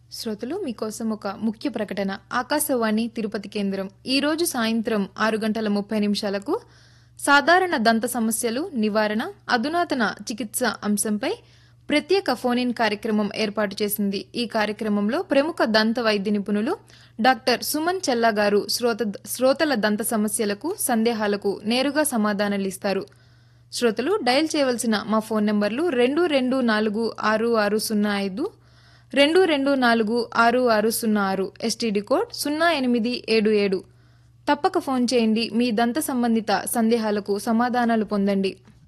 శ్రోతలు మీకోసం ఒక ముఖ్య ప్రకటన ఆకాశవాణి తిరుపతి కేంద్రం ఈ రోజు సాయంత్రం ఆరు గంటల ముప్పై నిమిషాలకు సాధారణ దంత సమస్యలు నివారణ అధునాతన చికిత్స అంశంపై ప్రత్యేక ఫోన్ ఇన్ కార్యక్రమం ఏర్పాటు చేసింది ఈ కార్యక్రమంలో ప్రముఖ దంత వైద్య నిపుణులు డాక్టర్ సుమన్ చెల్లా గారు శ్రోత శ్రోతల దంత సమస్యలకు సందేహాలకు నేరుగా సమాధానాలిస్తారు శ్రోతలు డయల్ చేయవలసిన మా ఫోన్ నంబర్లు రెండు రెండు నాలుగు ఆరు ఆరు సున్నా ఐదు రెండు రెండు నాలుగు ఆరు ఆరు సున్నా ఆరు ఎస్టీడీ కోడ్ సున్నా ఎనిమిది ఏడు ఏడు తప్పక ఫోన్ చేయండి మీ దంత సంబంధిత సందేహాలకు సమాధానాలు పొందండి